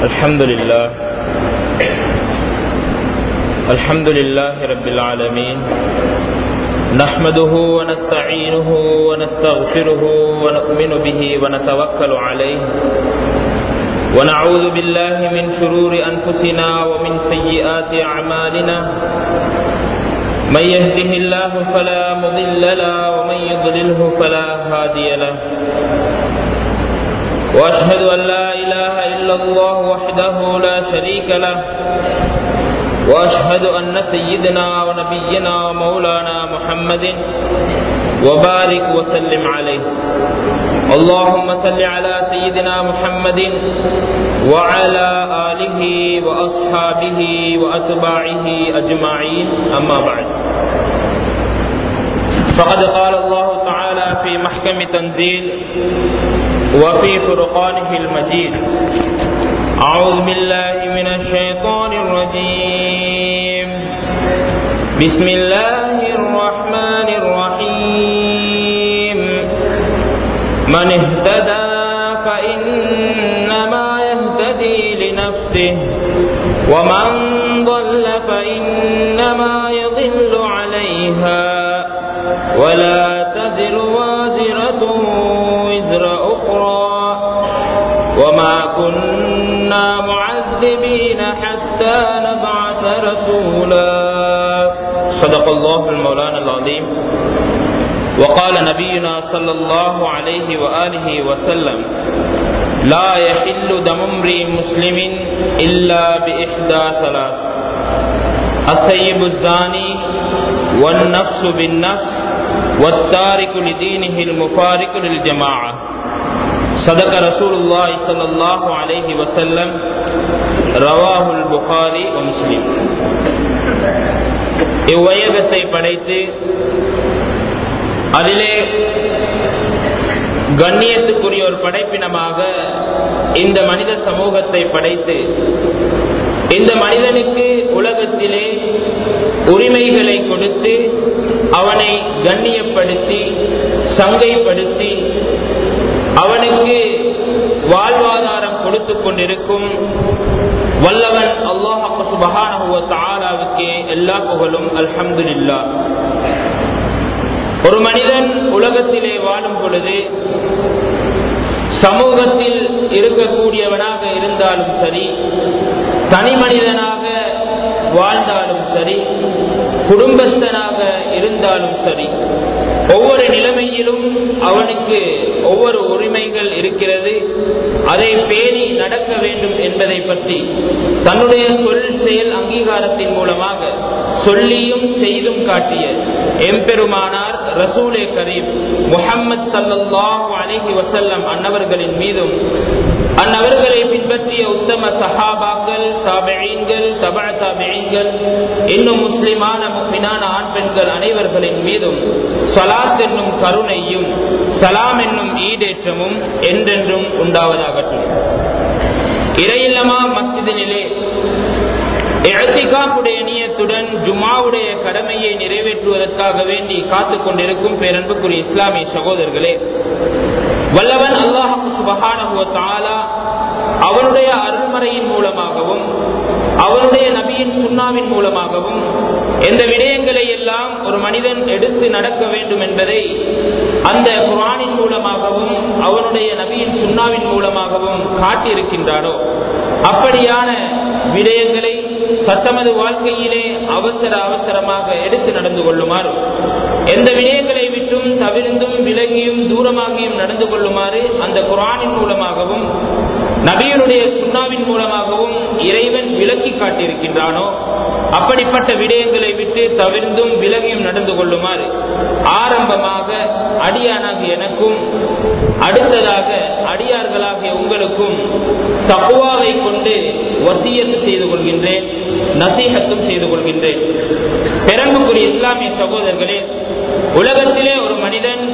الحمد لله الحمد لله رب العالمين نحمده ونستعينه ونستغفره ونؤمن به ونتوكل عليه ونعوذ بالله من شرور أنفسنا ومن سيئات أعمالنا من يهده الله فلا مضل له ومن يضلله فلا هادي له واشهد ان لا اله الا الله وحده لا شريك له واشهد ان سيدنا ونبينا ومولانا محمد وبارك وسلم عليه اللهم صل على سيدنا محمد وعلى اله واصحابه واتباعه اجمعين اما بعد فقد قال الله تعالى في محكم تنزيل وفي فرقانه المجيد أعوذ بالله من الشيطان الرجيم بسم الله الرحمن الرحيم من اهتدى فإنما يهتدي لنفسه ومن ضل فإنما يضل عليها ولا تزر وازرة وزر أخرى وما كنا معذبين حتى نبعث رسولا صدق الله المولانا العظيم وقال نبينا صلى الله عليه وآله وسلم لا يحل دم امرئ مسلم إلا بإحدى ثلاث السيب الزاني والنفس بالنفس والتارك لدينه المفارق للجماعة صدق رسول الله صلى الله عليه وسلم رواه البخاري ومسلم இவ்வையகத்தை படைத்து அதிலே கண்ணியத்துக்குரிய ஒரு படைப்பினமாக இந்த மனித சமூகத்தை படைத்து இந்த மனிதனுக்கு உலகத்திலே உரிமைகளை கொடுத்து அவனை கண்ணியப்படுத்தி சங்கைப்படுத்தி அவனுக்கு வாழ்வாதாரம் கொடுத்து கொண்டிருக்கும் வல்லவன் அல்லாஹு சுபஹானவுக்கு எல்லா புகழும் அல்ஹம்துல்லா ஒரு மனிதன் உலகத்திலே வாழும் பொழுது சமூகத்தில் இருக்கக்கூடியவனாக இருந்தாலும் சரி தனி மனிதனாக வாழ்ந்தாலும் சரி குடும்பஸ்தனாக இருந்தாலும் சரி ஒவ்வொரு நிலைமையிலும் அவனுக்கு ஒவ்வொரு உரிமைகள் இருக்கிறது அதை பேணி நடக்க வேண்டும் என்பதை பற்றி தன்னுடைய சொல் செயல் அங்கீகாரத்தின் மூலமாக சொல்லியும் செய்தும் காட்டிய எம்பெருமானார் ரசூலே கரீம் முகம்மது சல்லாஹூ அலஹி வசல்லம் அன்னவர்களின் மீதும் அந்நவர்களை பின்பற்றிய உத்தம சஹாபாக்கள் தாபெயீன்கள் தபா தாபெயீன்கள் இன்னும் முஸ்லிமான முக்மினான ஆண் பெண்கள் அனைவர்களின் மீதும் சலாத் என்னும் கருணையும் சலாம் என்னும் ஈடேற்றமும் என்றென்றும் உண்டாவதாகட்டும் இறையில்லமா மஸ்ஜிதினிலே எழுத்திகாப்புடைய நீயத்துடன் ஜுமாவுடைய கடமையை நிறைவேற்றுவதற்காக வேண்டி காத்து கொண்டிருக்கும் பேரன்புக்குரிய இஸ்லாமிய சகோதரர்களே வல்லவன் அல்லாஹாலா அவனுடைய அருள்மறையின் மூலமாகவும் அவனுடைய நபியின் சுண்ணாவின் மூலமாகவும் எந்த விடயங்களை எல்லாம் ஒரு மனிதன் எடுத்து நடக்க வேண்டும் என்பதை அந்த குரானின் மூலமாகவும் அவனுடைய நபியின் சுண்ணாவின் மூலமாகவும் காட்டியிருக்கின்றானோ அப்படியான விடயங்களை தத்தமது வாழ்க்கையிலே அவசர அவசரமாக எடுத்து நடந்து கொள்ளுமாறு எந்த விடயங்களை விட்டும் தவிர்ந்தும் விலகியும் தூரமாகியும் நடந்து கொள்ளுமாறு அந்த குரானின் மூலமாகவும் நபியனுடைய சுண்ணாவின் மூலமாகவும் இறைவன் விலக்கி காட்டியிருக்கின்றானோ அப்படிப்பட்ட விடயங்களை விட்டு தவிர்ந்தும் விலகியும் நடந்து கொள்ளுமாறு ஆரம்பமாக அடியானாகிய எனக்கும் அடுத்ததாக அடியார்களாகிய உங்களுக்கும் தக்குவாவை கொண்டு வசியத்து செய்து கொள்கின்றேன் நசீகத்தும் செய்து கொள்கின்றேன் பெரம்புக்குரிய இஸ்லாமிய சகோதரர்களே உலகத்திலே ஒரு மனிதன்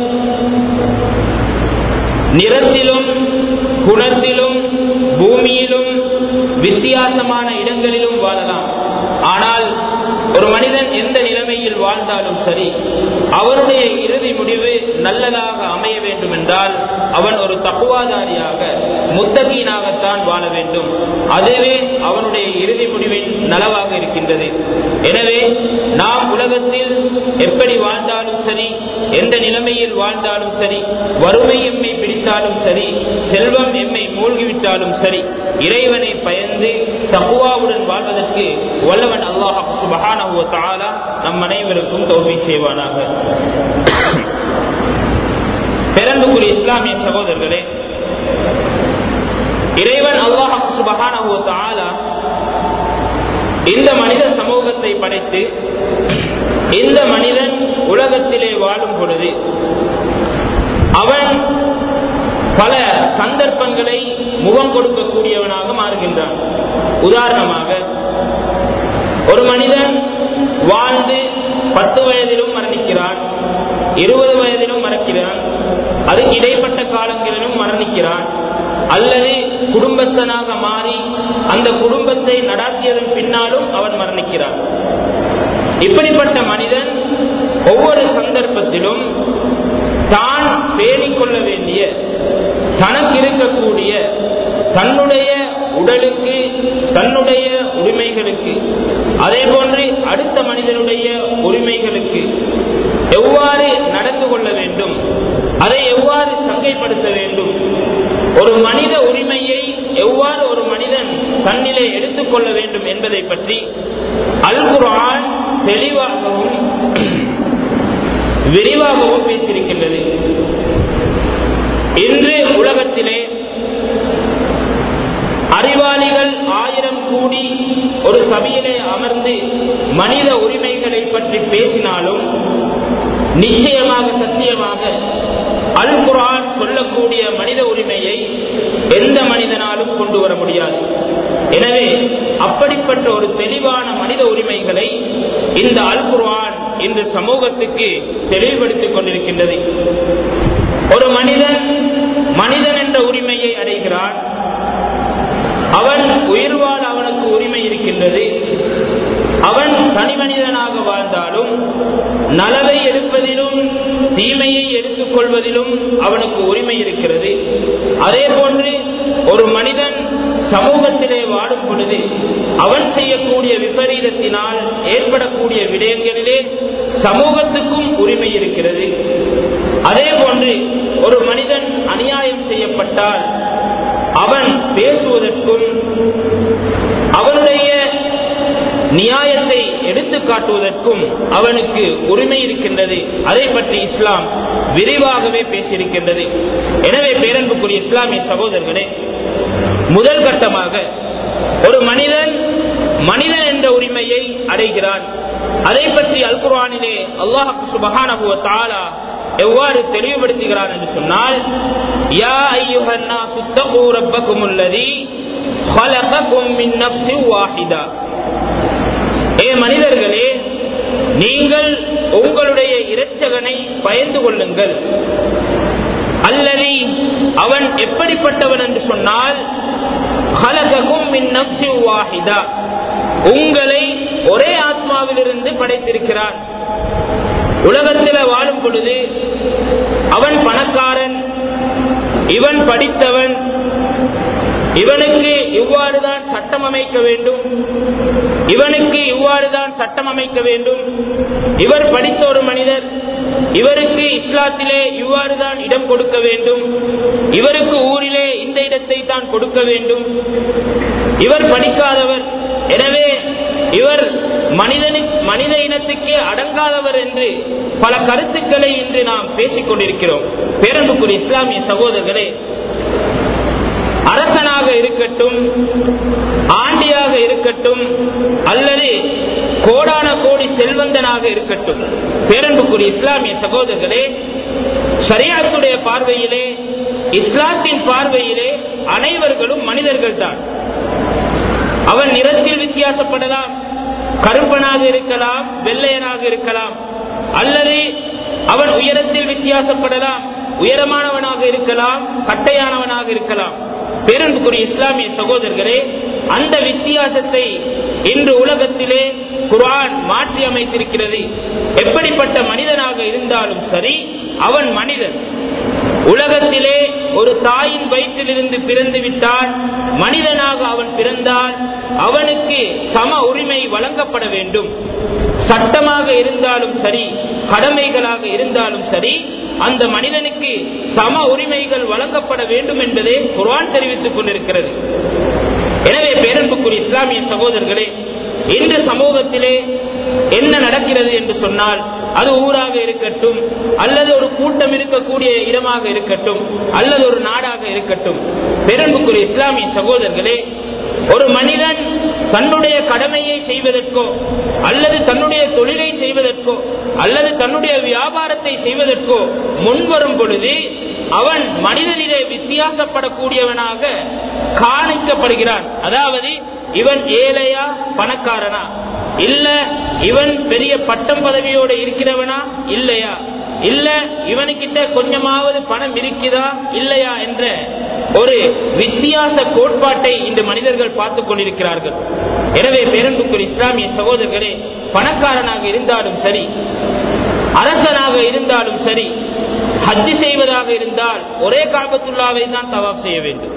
நிறத்திலும் குணத்திலும் பூமியிலும் வித்தியாசமான இடங்களிலும் வாழலாம் ஆனால் ஒரு மனிதன் எந்த நிலைமையில் வாழ்ந்தாலும் சரி அவருடைய இறுதி முடிவு நல்லதாக அமைய வேண்டும் என்றால் அவன் ஒரு தப்புவாதாரியாக முத்தகீனாகத்தான் வாழ வேண்டும் அதுவே அவனுடைய இறுதி முடிவின் நலவாக இருக்கின்றது எனவே நாம் உலகத்தில் எப்படி வாழ்ந்தாலும் சரி எந்த நிலைமையில் வாழ்ந்தாலும் சரி வறுமை எம்மை பிடித்தாலும் சரி செல்வம் எம்மை மூழ்கிவிட்டாலும் சரி இறைவனை பயந்து தப்புவாவுடன் வாழ்வதற்கு வல்லவன் அல்லாஹ் சுபஹானஹு தஆலா நம் அனைவருக்கும் தோல்வி செய்வானாக பிறந்துக்குரிய இஸ்லாமிய சகோதரர்களே இறைவன் அல்லாஹ் சுபஹானஹு தஆலா இந்த மனித சமூகத்தை படைத்து இந்த மனிதன் உலகத்திலே வாழும் பொழுது அவன் பல சந்தர்ப்பங்களை முகம் கொடுக்கக்கூடியவனாக மாறுகின்றான் உதாரணமாக ஒரு மனிதன் வாழ்ந்து பத்து வயதிலும் மரணிக்கிறான் இருபது வயதிலும் மறக்கிறான் அதுக்கு இடைப்பட்ட காலங்களிலும் மரணிக்கிறான் அல்லது குடும்பஸ்தனாக மாறி அந்த குடும்பத்தை நடாத்தியதன் பின்னாலும் அவன் மரணிக்கிறான் இப்படிப்பட்ட மனிதன் ஒவ்வொரு சந்தர்ப்பத்திலும் தான் பேணிக் கொள்ள வேண்டிய தனக்கு இருக்கக்கூடிய தன்னுடைய உடலுக்கு தன்னுடைய உரிமைகளுக்கு அதே போன்று அடுத்த மனிதனுடைய உரிமைகளுக்கு எவ்வாறு நடந்து கொள்ள வேண்டும் அதை எவ்வாறு சங்கைப்படுத்த வேண்டும் ஒரு மனித உரிமையை எவ்வாறு ஒரு மனிதன் தன்னிலே எடுத்துக்கொள்ள வேண்டும் என்பதை பற்றி அல் குர்ஆன் தெளிவாகவும் விரிவாகவும் பேசியிருக்கின்றது இன்று உலகத்திலே அறிவாளிகள் ஆயிரம் கூடி ஒரு சபையிலே அமர்ந்து மனித உரிமைகளை பற்றி பேசினாலும் நிச்சயமாக சத்தியமாக அல் குரான் சொல்லக்கூடிய மனித உரிமையை எந்த மனிதனாலும் கொண்டு வர முடியாது எனவே அப்படிப்பட்ட ஒரு தெளிவான மனித உரிமைகளை இந்த அல் குர்ஆன் இந்த சமூகத்துக்கு தெளிவுபடுத்திக் கொண்டிருக்கின்றது ஒரு மனிதன் மனிதன் என்ற உரிமையை அடைகிறான் அவன் உயிர் வாழ அவனுக்கு உரிமை இருக்கின்றது அவன் தனி மனிதனாக வாழ்ந்தாலும் நலவை எடுப்பதிலும் தீமையை எடுத்துக் கொள்வதிலும் அவனுக்கு உரிமை இருக்கிறது அதே போன்று ஒரு மனிதன் சமூகத்திலே வாடும் பொழுது அவன் செய்யக்கூடிய விபரீதத்தினால் ஏற்படக்கூடிய விடயங்களிலே சமூகத்துக்கும் உரிமை இருக்கிறது அதே போன்று ஒரு மனிதன் அநியாயம் செய்யப்பட்டால் அவன் பேசுவதற்கும் அவனுடைய நியாயத்தை எடுத்து காட்டுவதற்கும் அவனுக்கு உரிமை இருக்கின்றது அதை பற்றி இஸ்லாம் விரிவாகவே பேசியிருக்கின்றது எனவே பேரன்புக்குரிய இஸ்லாமிய சகோதரர்களே முதல் கட்டமாக ஒரு மனிதன் மனிதன் என்ற உரிமையை அடைகிறான் அதை பற்றி அல் குர்ஆனிலே அல்லாஹ் சுபஹானஹு தாலா எவ்வாறு தெளிவுபடுத்துகிறான் என்று சொன்னால் யா ஐயுஹன்னா சுத்தகூ ரப்பக்கும் உள்ளதி خلقكم من نفس واحده ஏ மனிதர்களே நீங்கள் உங்களுடைய இரட்சகனை பயந்து கொள்ளுங்கள் அல்லது அவன் எப்படிப்பட்டவன் என்று சொன்னால் உங்களை ஒரே ஆத்மாவிலிருந்து படைத்திருக்கிறான் உலகத்தில் வாழும் பொழுது அவன் பணக்காரன் இவன் படித்தவன் இவனுக்கு இவ்வாறுதான் சட்டம் அமைக்க வேண்டும் இவனுக்கு இவ்வாறுதான் சட்டம் அமைக்க வேண்டும் இவர் படித்த ஒரு மனிதர் இவருக்கு இஸ்லாத்திலே இவ்வாறுதான் இடம் கொடுக்க வேண்டும் இவருக்கு ஊரிலே இந்த இடத்தை தான் கொடுக்க வேண்டும் இவர் படிக்காதவர் எனவே இவர் மனிதனுக்கு மனித இனத்துக்கே அடங்காதவர் என்று பல கருத்துக்களை இன்று நாம் பேசிக் கொண்டிருக்கிறோம் பேரன்புக்குரிய இஸ்லாமிய சகோதரர்களே அரசனாக இருக்கட்டும் ஆண்டியாக இருக்கட்டும் அல்லது கோடான கோடி செல்வந்தனாக இருக்கட்டும் பேரன்புக்குரிய இஸ்லாமிய சகோதரர்களே சரியாத்துடைய பார்வையிலே இஸ்லாத்தின் பார்வையிலே அனைவர்களும் மனிதர்கள் தான் அவன் நிறத்தில் வித்தியாசப்படலாம் கருப்பனாக இருக்கலாம் வெள்ளையனாக இருக்கலாம் அல்லது அவன் உயரத்தில் வித்தியாசப்படலாம் உயரமானவனாக இருக்கலாம் கட்டையானவனாக இருக்கலாம் பேரன்புக்குரிய இஸ்லாமிய சகோதரர்களே அந்த வித்தியாசத்தை இன்று உலகத்திலே குரான் மாற்றி அமைத்திருக்கிறது எப்படிப்பட்ட மனிதனாக இருந்தாலும் சரி அவன் மனிதன் உலகத்திலே ஒரு தாயின் வயிற்றிலிருந்து பிறந்து விட்டால் மனிதனாக அவன் பிறந்தால் அவனுக்கு சம உரிமை வழங்கப்பட வேண்டும் சட்டமாக இருந்தாலும் சரி கடமைகளாக இருந்தாலும் சரி அந்த மனிதனுக்கு சம உரிமைகள் வழங்கப்பட வேண்டும் என்பதே குர்ஆன் தெரிவித்துக் கொண்டிருக்கிறது எனவே பேரன்புக்குரிய இஸ்லாமிய சகோதரர்களே இன்று சமூகத்திலே என்ன நடக்கிறது என்று சொன்னால் அது ஊராக இருக்கட்டும் அல்லது ஒரு கூட்டம் இருக்கக்கூடிய இடமாக இருக்கட்டும் அல்லது ஒரு நாடாக இருக்கட்டும் பெரும்புக்குரிய இஸ்லாமிய சகோதரர்களே ஒரு மனிதன் தன்னுடைய கடமையை செய்வதற்கோ அல்லது தன்னுடைய தொழிலை செய்வதற்கோ அல்லது தன்னுடைய வியாபாரத்தை செய்வதற்கோ முன்வரும் பொழுது அவன் மனிதனிலே வித்தியாசப்படக்கூடியவனாக காணிக்கப்படுகிறான் அதாவது இவன் ஏழையா பணக்காரனா இல்ல இவன் பெரிய பட்டம் பதவியோட இருக்கிறவனா இல்லையா இல்ல இவனுக்கிட்ட கொஞ்சமாவது பணம் இருக்குதா இல்லையா என்ற ஒரு வித்தியாச கோட்பாட்டை இந்த மனிதர்கள் பார்த்துக் கொண்டிருக்கிறார்கள் எனவே பெரும்புக்குரிய இஸ்லாமிய சகோதரர்களே பணக்காரனாக இருந்தாலும் சரி அரசனாக இருந்தாலும் சரி ஹஜ்ஜி செய்வதாக இருந்தால் ஒரே காபத்துள்ளாவை தான் தவாப் செய்ய வேண்டும்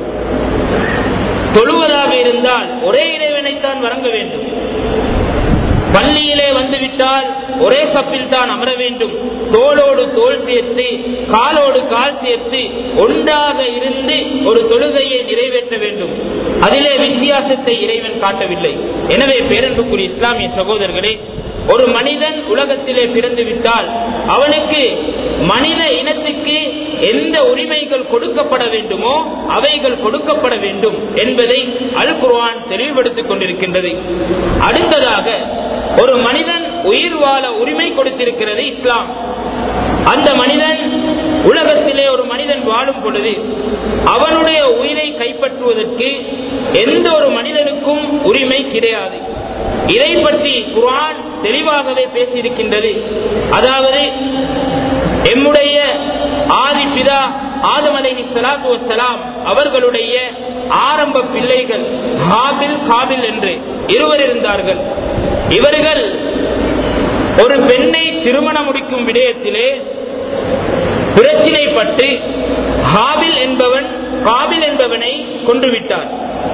தொழுவதாக இருந்தால் ஒரே இறைவனைத்தான் வழங்க வேண்டும் பள்ளியிலே வந்துவிட்டால் ஒரே சப்பில் தான் அமர வேண்டும் தோளோடு தோல் சேர்த்து காலோடு கால் சேர்த்து ஒன்றாக இருந்து ஒரு தொழுகையை நிறைவேற்ற வேண்டும் அதிலே வித்தியாசத்தை இறைவன் காட்டவில்லை எனவே பேரன்புக்குரிய இஸ்லாமிய சகோதரர்களே ஒரு மனிதன் உலகத்திலே பிறந்து விட்டால் அவனுக்கு மனித இனத்துக்கு எந்த உரிமைகள் கொடுக்கப்பட வேண்டுமோ அவைகள் கொடுக்கப்பட வேண்டும் என்பதை அல் குர்ஆன் தெளிவுபடுத்திக் கொண்டிருக்கின்றது அடுத்ததாக ஒரு மனிதன் உயிர் வாழ உரிமை கொடுத்திருக்கிறது இஸ்லாம் அந்த மனிதன் உலகத்திலே ஒரு மனிதன் வாழும் பொழுது அவனுடைய உயிரை கைப்பற்றுவதற்கு எந்த ஒரு மனிதனுக்கும் உரிமை கிடையாது இதை பற்றி குர்ஆன் தெளிவாகவே பேசியிருக்கின்றது அதாவது எம்முடைய ஆதி பிதா ஆதம் அலைஹி ஸலாத்து வஸ்ஸலாம் அவர்களுடைய ஆரம்ப பிள்ளைகள் ஹாபில் காபில் என்று இருவர் இருந்தார்கள் இவர்கள் ஒரு பெண்ணை திருமணம் முடிக்கும் விடயத்திலே பிரச்சினைப்பட்டு ஹாபில் என்பவன் காபில் என்பவனை கொன்றுவிட்டார்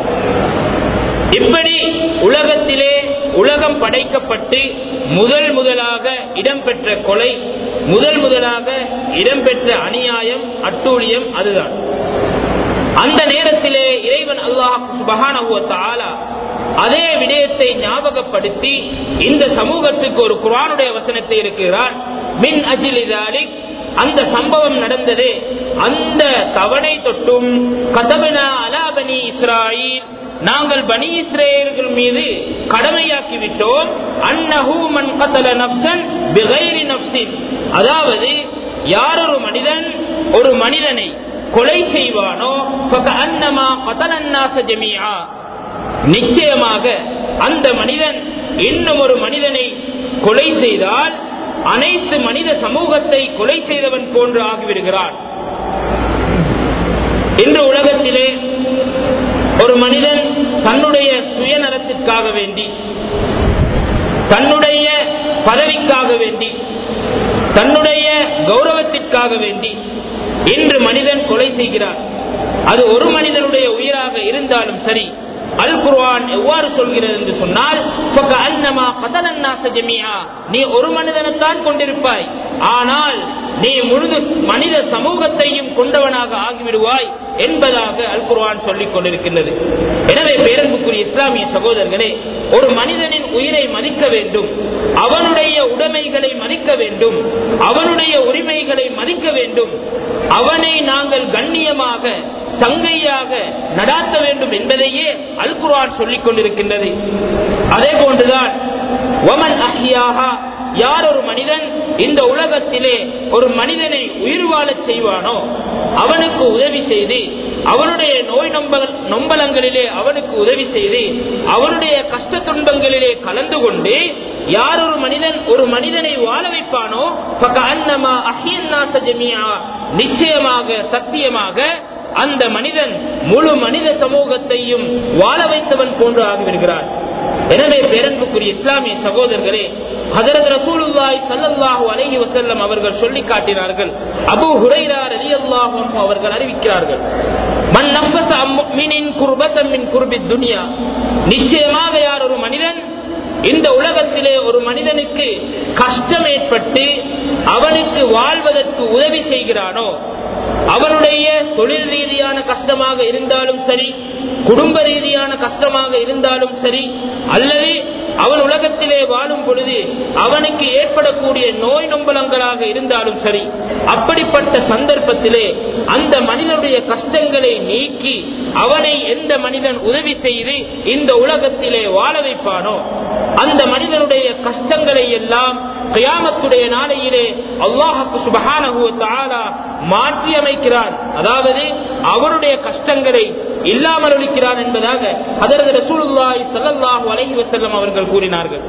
இப்படி உலகத்திலே உலகம் படைக்கப்பட்டு முதல் முதலாக இடம்பெற்ற கொலை முதல் முதலாக இடம்பெற்ற அநியாயம் அட்டூழியம் அதுதான் அந்த நேரத்திலே இறைவன் அல்லாஹ் சுபஹானஹுவத்தாலா அதே விடயத்தை ஞாபகப்படுத்தி இந்த சமூகத்துக்கு ஒரு குரானுடைய வசனத்தை இருக்கிறான் மின் அஜிலிதாலிக் அந்த சம்பவம் நடந்தது அந்த தவணை தொட்டும் கதபனா அலாபனி இஸ்ராயில் நாங்கள் பனி இஸ்ரேலர்கள் மீது கடமையாக்கி விட்டோம் அன்னஹு மன் கதல நப்சன் பிகைரி நப்சின் அதாவது யார் ஒரு மனிதன் ஒரு மனிதனை கொலை செய்வானோ அன்னமா கதலன்னாச ஜமியா நிச்சயமாக அந்த மனிதன் இன்னும் ஒரு மனிதனை கொலை செய்தால் அனைத்து மனித சமூகத்தை கொலை செய்தவன் போன்று ஆகிவிடுகிறான் இன்று உலகத்திலே ஒரு மனிதன் தன்னுடைய சுயநலத்திற்காக வேண்டி தன்னுடைய பதவிக்காக வேண்டி தன்னுடைய கௌரவத்திற்காக வேண்டி இன்று மனிதன் கொலை செய்கிறார் அது ஒரு மனிதனுடைய உயிராக இருந்தாலும் சரி அல் குர்ஆன் எவ்வாறு சொல்கிறது என்று சொன்னால் நீ ஒரு மனிதனைத்தான் கொண்டிருப்பாய் ஆனால் நீ முழுது மனித சமூகத்தையும் கொண்டவனாக ஆகிவிடுவாய் என்பதாக அல் குர்ஆன் சொல்லிக் கொண்டிருக்கின்றது எனவே பேரன்புக்குரிய இஸ்லாமிய சகோதரர்களே ஒரு மனிதனின் உயிரை மதிக்க வேண்டும் அவனுடைய உடைமைகளை மதிக்க வேண்டும் அவனுடைய உரிமைகளை மதிக்க வேண்டும் அவனை நாங்கள் கண்ணியமாக சங்கையாக நடாத்த வேண்டும் என்பதையே அல் குர்ஆன் சொல்லிக் கொண்டிருக்கின்றது அதே போன்றுதான் ஒமன் அஹ்யாஹா யார் ஒரு மனிதன் இந்த உலகத்திலே ஒரு மனிதனை உயிர் வாழச் செய்வானோ அவனுக்கு உதவி செய்து அவனுடைய நோய் நொம்பல் நொம்பலங்களிலே அவனுக்கு உதவி செய்து அவனுடைய கஷ்ட துன்பங்களிலே கலந்து கொண்டு யார் ஒரு மனிதன் ஒரு மனிதனை வாழ வைப்பானோ அன்னமா அஹியன்னாச ஜமியா நிச்சயமாக சத்தியமாக அந்த மனிதன் முழு மனித சமூகத்தையும் வாழ வைத்தவன் போன்று ஆகிவிடுகிறார் எனவே பேரன்புக்குரிய இஸ்லாமிய சகோதரர்களே ஹதரத் ரசூலுல்லாஹி ஸல்லல்லாஹு அலைஹி வஸல்லம் அவர்கள் சொல்லி காட்டினார்கள் அபூ ஹுரைரா ரலியல்லாஹு அன்ஹு அவர்கள் அறிவிக்கிறார்கள் மன் நஃபஸ அம் முஃமினின் குர்பத்தம் மின் குர்பித் துன்யா நிச்சயமாக யார் ஒரு மனிதன் இந்த உலகத்திலே ஒரு மனிதனுக்கு கஷ்டம் ஏற்பட்டு அவனுக்கு வாழ்வதற்கு உதவி செய்கிறானோ அவனுடைய தொழில் ரீதியான கஷ்டமாக இருந்தாலும் சரி குடும்ப ரீதியான கஷ்டமாக இருந்தாலும் சரி அல்லது அவன் உலகத்திலே வாழும் பொழுது அவனுக்கு ஏற்படக்கூடிய நோய் நொம்பலங்களாக இருந்தாலும் சரி அப்படிப்பட்ட சந்தர்ப்பத்திலே அந்த மனிதனுடைய கஷ்டங்களை நீக்கி அவனை எந்த மனிதன் உதவி செய்து இந்த உலகத்திலே வாழ வைப்பானோ அந்த மனிதனுடைய கஷ்டங்களை எல்லாம் கியாமத்துடைய நாளையிலே அல்லாஹுக்கு சுபஹானஹு தஆலா மாற்றி அமைக்கிறான் அதாவது அவருடைய கஷ்டங்களை இல்லாமல் ஒழிக்கிறான் என்பதாக அதரது ரசூலுல்லாஹி ஸல்லல்லாஹு அலைஹி வஸல்லம் அவர்கள் கூறினார்கள்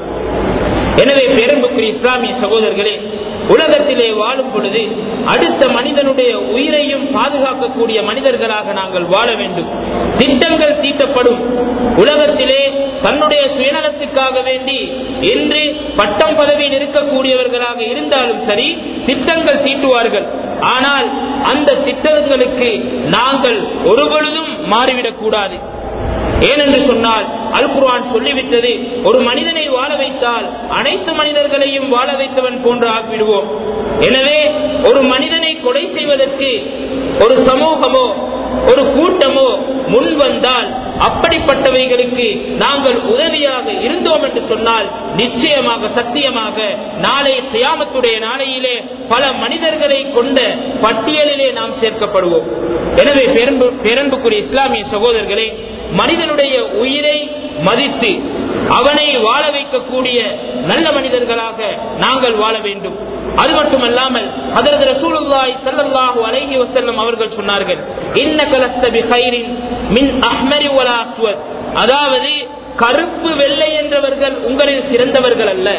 எனவே பேரன்புக்குரிய இஸ்லாமிய சகோதரர்களே உலகத்திலே வாழும் பொழுது அடுத்த மனிதனுடைய உயிரையும் பாதுகாக்கக்கூடிய மனிதர்களாக நாங்கள் வாழ வேண்டும் திட்டங்கள் தீட்டப்படும் உலகத்திலே தன்னுடைய சுயநலத்துக்காக வேண்டி இன்று பட்டம் பதவியில் இருக்கக்கூடியவர்களாக இருந்தாலும் சரி திட்டங்கள் தீட்டுவார்கள் ஆனால் அந்த திட்டங்களுக்கு நாங்கள் ஒருபொழுதும் மாறிவிடக் கூடாது ஏனென்று சொன்னால் அல் குர்ஆன் சொல்லிவிட்டது ஒரு மனிதனை வாழ வைத்தால் அனைத்து மனிதர்களையும் வாழ வைத்தவன் போன்று ஆகிவிடுவோம் எனவே ஒரு மனிதனை கொலை செய்வதற்கு ஒரு சமூகமோ ஒரு கூட்டமோ முன் வந்தால் அப்படிப்பட்டவைகளுக்கு நாங்கள் உதவியாக இருந்தோம் என்று சொன்னால் நிச்சயமாக சத்தியமாக நாளை சியாமத்துடைய நாளையிலே பல மனிதர்களை கொண்ட பட்டியலிலே நாம் சேர்க்கப்படுவோம் எனவே பெரும்பு பேரன்புக்குரிய இஸ்லாமிய சகோதரர்களே மனிதனுடைய உயிரை மதித்து அவனை வாழ வைக்கக்கூடிய நல்ல மனிதர்களாக நாங்கள் வாழ வேண்டும் அது மட்டுமல்லாமல் அதரது ரசூலுல்லாஹி ஸல்லல்லாஹு அலைஹி வஸல்லம் அவர்கள் சொன்னார்கள் இன்னக லஸ்த பிகைரின் மின் அஹ்மரி வலா அஸ்வத் அதாவது கருப்பு வெள்ளை என்றவர்கள் உங்களில் சிறந்தவர்கள் அல்ல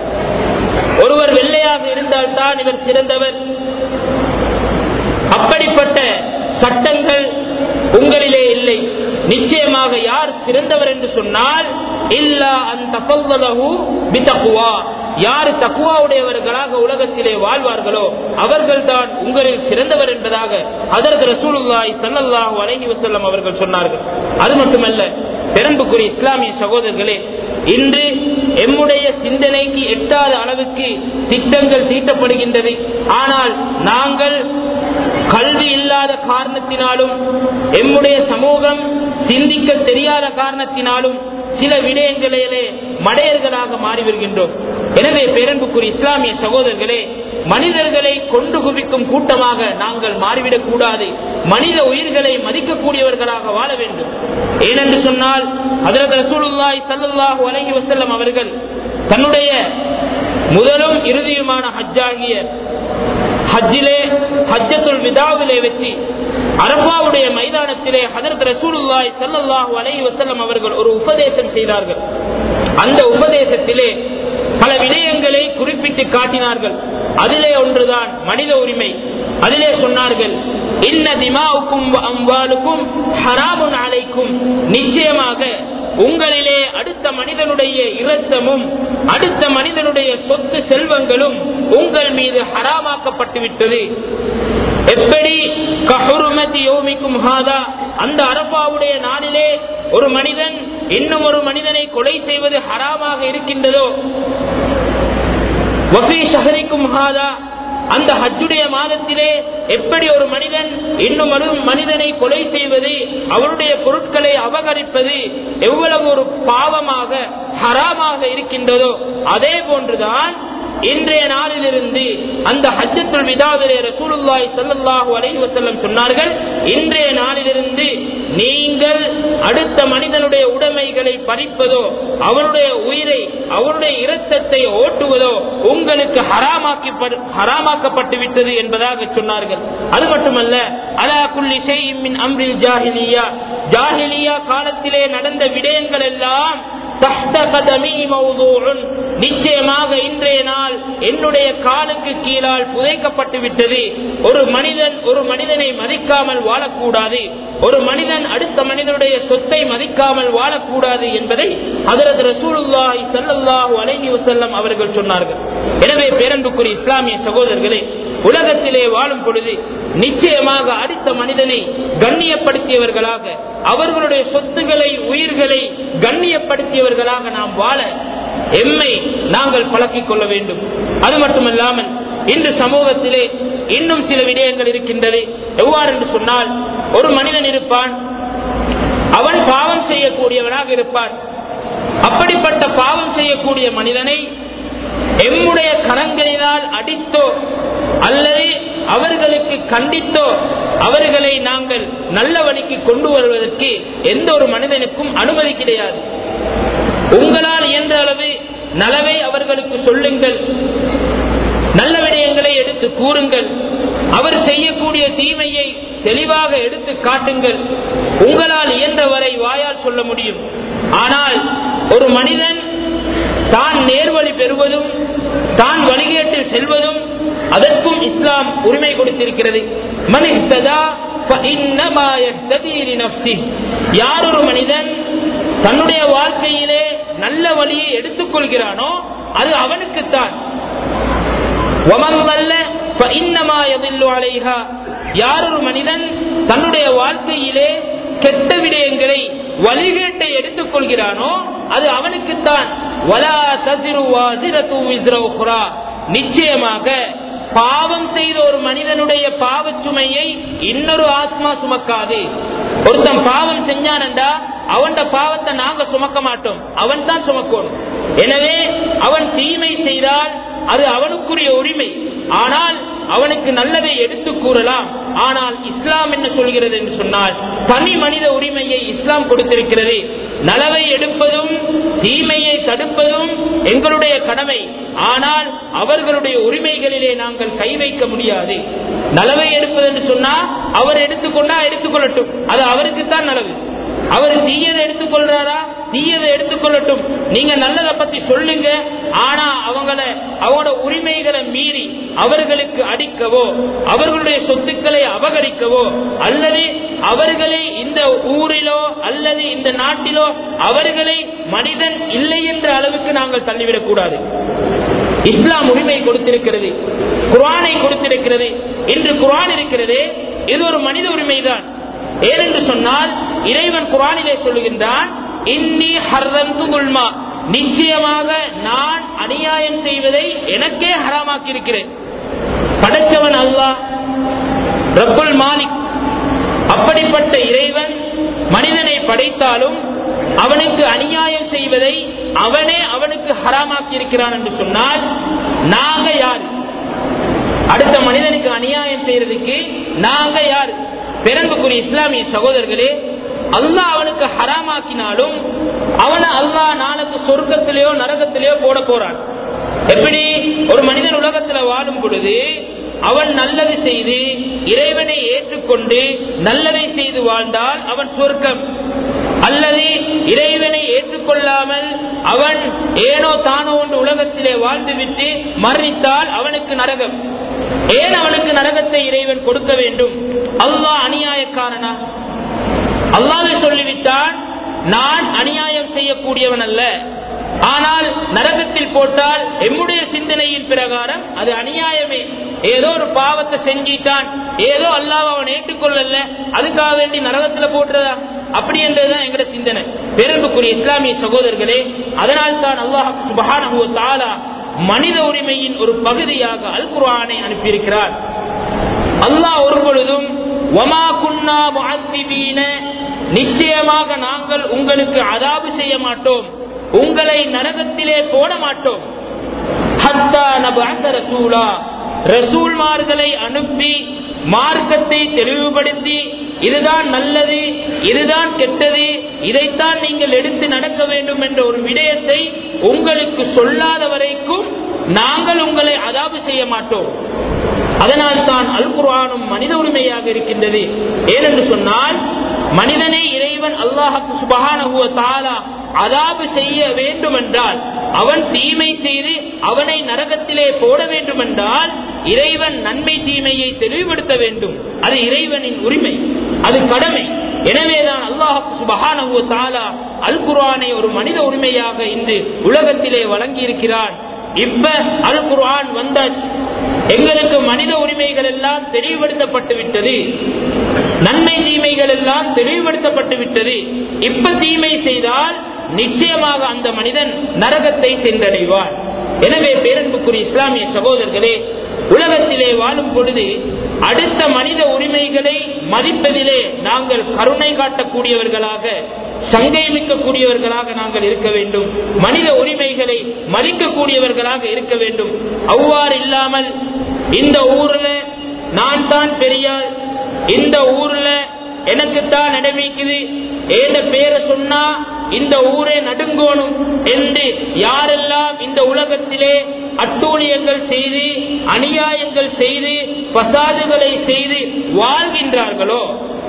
ஒருவர் வெள்ளையாக இருந்தால் தான் இவர் சிறந்தவர் அப்படிப்பட்ட சட்டங்கள் உங்களிலே இல்லை நிச்சயமாக யார் சிறந்தவர் என்று சொன்னால் இல்லா அந்த பித்தகுவா யார் தக்குவாவுடையவர்களாக உலகத்திலே வாழ்வார்களோ அவர்கள் தான் உங்களில் சிறந்தவர் என்பதாக அதற்கு ரசூலுல்லாய் சல்லல்லாஹு அலைஹி வஸல்லம் அவர்கள் சொன்னார்கள் அது மட்டுமல்ல பெரும்புக்குரிய இஸ்லாமிய சகோதரர்களே இன்று எம்முடைய சிந்தனைக்கு எட்டாத அளவுக்கு திட்டங்கள் தீட்டப்படுகின்றது ஆனால் நாங்கள் கல்வி இல்லாத காரணத்தினாலும் எம்முடைய சமூகம் சிந்திக்க தெரியாத காரணத்தினாலும் சில விடயங்களிலே மடையர்களாக மாறி வருகின்றோம் எனவே பேரன்புக்குரிய இஸ்லாமிய சகோதரர்களே மனிதர்களை கொண்டு குவிக்கும் கூட்டமாக நாங்கள் மாறிவிடக் கூடாது மனித உயிர்களை மதிக்கக்கூடியவர்களாக வாழ வேண்டும் ஏனென்று சொன்னால் அதற்கு ரசூலுல்லாய் சல்லுல்லாஹு அலைஹி வஸல்லம் அவர்கள் தன்னுடைய முதலும் இறுதியுமான ஹஜ்ஜாகிய ஹஜ்ஜிலே ஹஜ்ஜத்துல் விதாவிலே வச்சு அரபாவுடைய மைதானத்திலே ஹதரத் ரசூலுல்லாய் ஸல்லல்லாஹு அலைஹி வஸல்லம் அவர்கள் ஒரு உபதேசம் செய்தார்கள் அந்த உபதேசத்திலே பல விடயங்களை குறிப்பிட்டு காட்டினார்கள் அதிலே ஒன்றுதான் மனித உரிமை அதிலே சொன்னார்கள் இன்ன திமாவுக்கும் அம்பாலுக்கும் ஹராமுன் அலைக்கும் நிச்சயமாக உங்களிலே அடுத்த மனிதனுடைய இரத்தமும் அடுத்த மனிதனுடைய சொத்து செல்வங்களும் உங்கள் மீது ஹராமாக்கப்பட்டு விட்டது எப்படி கஹுருமதி யோமிக்கும் ஹாதா அந்த அரபாவுடைய நாளிலே ஒரு மனிதன் இன்னும் ஒரு மனிதனை கொலை செய்வது ஹராமாக இருக்கின்றதோ வஃபி ஷஹரிக்கும் ஹாதா அந்த ஹஜ்ஜுடைய மாதத்திலே எப்படி ஒரு மனிதன் இன்னும் ஒரு மனிதனை கொலை செய்வது அவருடைய பொருட்களை அபகரிப்பது எவ்வளவு ஒரு பாவமாக ஹராமாக இருக்கின்றதோ அதே போன்றுதான் இன்றைய நாளிலிருந்து அந்த ஹஜ்ஜத்துல் விதாவிலே ரசூலுல்லாய் சல்லல்லாஹு அலைஹி வஸல்லம் சொன்னார்கள் இன்றைய நாளிலிருந்து நீங்கள் அடுத்த மனிதனுடைய உடைமைகளை பறிப்பதோ அவருடைய உயிரை அவருடைய இரத்தத்தை ஓட்டுவதோ உங்களுக்கு ஹராமாக்கி ஹராமாக்கப்பட்டு விட்டது என்பதாக சொன்னார்கள் அது மட்டுமல்ல அலா குல்லி ஷைஇன் மின் அம்ரில் ஜாஹிலியா ஜாஹிலியா காலத்திலே நடந்த விடயங்கள் எல்லாம் நிச்சயமாக இன்றைய நாள் என்னுடைய காலுக்கு கீழால் புதைக்கப்பட்டு விட்டது ஒரு மனிதன் ஒரு மனிதனை மதிக்காமல் வாழக்கூடாது ஒரு மனிதன் அடுத்த மனிதனுடைய சொத்தை மதிக்காமல் வாழக்கூடாது என்பதை அதரது ரசூலுல்லாஹி ஸல்லல்லாஹு அலைஹி வஸல்லம் அவர்கள் சொன்னார்கள் எனவே பேரன்புக்குரிய இஸ்லாமிய சகோதரர்களே உலகத்திலே வாழும் பொழுது நிச்சயமாக அடுத்த மனிதனை கண்ணியப்படுத்தியவர்களாக அவர்களுடைய சொத்துக்களை உயிர்களை கண்ணியப்படுத்தியவர்களாக நாம் வாழ எம்மை நாங்கள் பழக்கிக் கொள்ள வேண்டும் அது மட்டுமல்லாமல் இன்று சமூகத்திலே இன்னும் சில விடயங்கள் இருக்கின்றது எவ்வாறு என்று சொன்னால் ஒரு மனிதன் இருப்பான் அவன் பாவம் செய்யக்கூடியவனாக இருப்பான் அப்படிப்பட்ட பாவம் செய்யக்கூடிய மனிதனை எம்முடைய கரங்களினால் அடித்தோ அல்லது அவர்களுக்கு கண்டித்தோ அவர்களை நாங்கள் நல்ல வழிக்கு கொண்டு வருவதற்கு எந்த ஒரு மனிதனுக்கும் அனுமதி கிடையாது உங்களால் இயன்ற அளவு நலவை அவர்களுக்கு சொல்லுங்கள் நல்ல விடயங்களை எடுத்து கூறுங்கள் அவர் செய்யக்கூடிய தீமையை தெளிவாக எடுத்து காட்டுங்கள் உங்களால் இயன்றவரை வாயால் சொல்ல முடியும் ஆனால் ஒரு மனிதன் தான் நேர்வழி பெறுவதும் தான் வழிகேட்டில் செல்வதும் அதற்கும் இஸ்லாம் உரிமை கொடுத்திருக்கிறது மனிததா யார் ஒரு மனிதன் தன்னுடைய வாழ்க்கையிலே நல்ல வழியை எடுத்துக் கொள்கிறானோ அது அவனுக்குத்தான் யார் ஒரு மனிதன் தன்னுடைய வாழ்க்கையிலே கெட்ட விடயங்களை வழிகேட்டை எடுத்துக் கொள்கிறானோ அது அவனுக்குத்தான் நிச்சயமாக பாவம் செய்த ஒரு மனிதனுடைய பாவ சுமையை இன்னொரு ஆத்மா சுமக்காது ஒருத்தன் பாவம் செஞ்சானண்டா அவன் பாவத்தை நாங்க சுமக்க மாட்டோம் அவன் தான் சுமக்கணும் எனவே அவன் தீமை செய்தால் அது அவனுக்குரிய உரிமை ஆனால் அவனுக்கு நல்லதை எடுத்து கூறலாம் ஆனால் இஸ்லாம் என்ன சொல்கிறது என்று சொன்னால் தனி மனித உரிமையை இஸ்லாம் கொடுத்திருக்கிறது நலவை எடுப்பதும் தீமையை தடுப்பதும் எங்களுடைய கடமை ஆனால் அவர்களுடைய உரிமைகளிலே நாங்கள் கை வைக்க முடியாது நலவை எடுப்பது என்று சொன்னா அவர் எடுத்துக்கொண்டா எடுத்துக்கொள்ளட்டும் அது அவருக்குத்தான் நலவு அவர் தீயதை எடுத்துக்கொள்றாரா தீயதை எடுத்துக்கொள்ளட்டும் நீங்க நல்லதை பத்தி சொல்லுங்க ஆனா அவங்கள அவங்களோட உரிமைகளை மீறி அவர்களுக்கு அடிக்கவோ அவர்களுடைய சொத்துக்களை அபகரிக்கவோ அல்லது அவர்களை இந்த ஊரிலோ அல்லது இந்த நாட்டிலோ அவர்களை மனிதன் இல்லை என்ற அளவுக்கு நாங்கள் தள்ளிவிடக் கூடாது இஸ்லாம் உரிமை கொடுத்திருக்கிறது குரானை கொடுத்திருக்கிறது இன்று குரான் இருக்கிறது இது ஒரு மனித உரிமைதான் ஏனென்று சொன்னால் இறைவன் குரானிலே சொல்லுகின்றான் இன்னி ஹர்ரந்து குல்மா நிச்சயமாக நான் அநியாயம் செய்வதை எனக்கே ஹராமாக்கி இருக்கிறேன் படைத்தவன் அல்லாஹ் ரப்புல் மாலிக் அப்படிப்பட்ட இறைவன் மனிதனை படைத்தாலும் அவனுக்கு அநியாயம் செய்வதை அவனே அவனுக்கு ஹராமாக்கி இருக்கிறான் என்று சொன்னால் நாங்க யார் அடுத்த மனிதனுக்கு அநியாயம் செய்யறதுக்கு நாங்க யார் பெரும்புக்குரிய இஸ்லாமிய சகோதரர்களே அல்லாஹ் அவனுக்கு ஹராமாக்கினாலும் அவனை அல்லாஹ் நாளுக்கு சொர்க்கத்திலேயோ நரகத்திலேயோ போட போறான் எப்படி ஒரு மனிதன் உலகத்துல வாழும் பொழுது அவன் நல்லது செய்து இறைவனை ஏற்றுக்கொண்டு நல்லதை செய்து வாழ்ந்தால் அவன் சொர்க்கம் அல்லது இறைவனை ஏற்றுக்கொள்ளாமல் அவன் ஏனோ தானோ ஒன்று உலகத்திலே வாழ்ந்துவிட்டு மரணித்தால் அவனுக்கு நரகம் ஏன் அவனுக்கு நரகத்தை இறைவன் கொடுக்க வேண்டும் அல்லாஹ் அநியாயக்காரனா அல்லாவே சொல்லிவிட்டான் நான் அநியாயம் செய்யக்கூடியவன் அல்ல ஆனால் நரகத்தில் போட்டால் எம்முடைய சிந்தனையின் பிரகாரம் அது அநியாயமே ஏதோ ஒரு பாவத்தை செஞ்சிட்டான் ஏதோ அல்லாஹ் அவன் ஏற்றுக்கொள்ளல அதுக்காக வேண்டி நரகத்துல போட்டுறதா அப்படி என்றதுதான் எங்கட சிந்தனை பெரும்புக்குரிய இஸ்லாமிய சகோதரர்களே அதனால் தான் அல்லாஹ் சுபஹானஹு தாலா மனித உரிமையின் ஒரு பகுதியாக அல் குர்ஆனை அனுப்பியிருக்கிறார் அல்லாஹ் ஒரு பொழுதும் வமா குன்னா முஅத்திபீன நிச்சயமாக நாங்கள் உங்களுக்கு அதாபு செய்ய மாட்டோம் உங்களை நரகத்திலே போட மாட்டோம் ஹத்தா நபஅஸ ரசூலா ரசூல்மார்களை அனுப்பி மார்க்கத்தை தெளிவுபடுத்தி இதுதான் நல்லது இதுதான் கெட்டது இதைத்தான் நீங்கள் எடுத்து நடக்க வேண்டும் என்ற ஒரு விடயத்தை உங்களுக்கு சொல்லாத வரைக்கும் நாங்கள் உங்களை அதாபு செய்ய மாட்டோம் அதனால் தான் அல் குர்ஆனும் மனித உரிமையாக இருக்கின்றது ஏனென்று சொன்னால் மனிதனை இறைவன் அல்லாஹுக்கு சுபகான தாலா அதாபு செய்ய வேண்டும் என்றால் அவன் தீமை செய்து அவனை நரகத்திலே போட வேண்டும் என்றால் இறைவன் நன்மை தீமையை தெளிவுபடுத்த வேண்டும் அது இறைவனின் உரிமை அது கடமை எனவேதான் அல்லாஹ் சுபஹானஹு தஆலா அல் குர்ஆனை ஒரு மனித உரிமையாக இன்று உலகத்திலே வழங்கி இருக்கிறான் இப்ப அல் குர்ஆன் வந்தாச்சு எங்களுக்கு மனித உரிமைகள் எல்லாம் தெளிவுபடுத்தப்பட்டு விட்டது நன்மை தீமைகள் எல்லாம் தெளிவுபடுத்தப்பட்டு விட்டது இப்ப தீமை செய்தால் நிச்சயமாக அந்த மனிதன் நரகத்தை சென்றடைவார் எனவே பேரன்புக்குரிய இஸ்லாமிய சகோதரர்களே உலகத்திலே வாழும் பொழுது அடுத்த மனித உரிமைகளை மதிப்பதிலே நாங்கள் கருணை காட்டக்கூடியவர்களாக சங்கை மிக்கக்கூடியவர்களாக நாங்கள் இருக்க வேண்டும் மனித உரிமைகளை மதிக்கக்கூடியவர்களாக இருக்க வேண்டும் அவ்வாறு இல்லாமல் இந்த ஊர்ல நான் தான் பெரியார் இந்த ஊர்ல எனக்குத்தான் நடமிக்குது ஏண்ட பேரை சொன்னா இந்த ஊரே நடுங்கோணும் என்று யாரெல்லாம் இந்த உலகத்திலே அட்டூழியங்கள் செய்து அநியாயங்கள் செய்து பசாதுகளை செய்து வாழ்கின்றார்களோ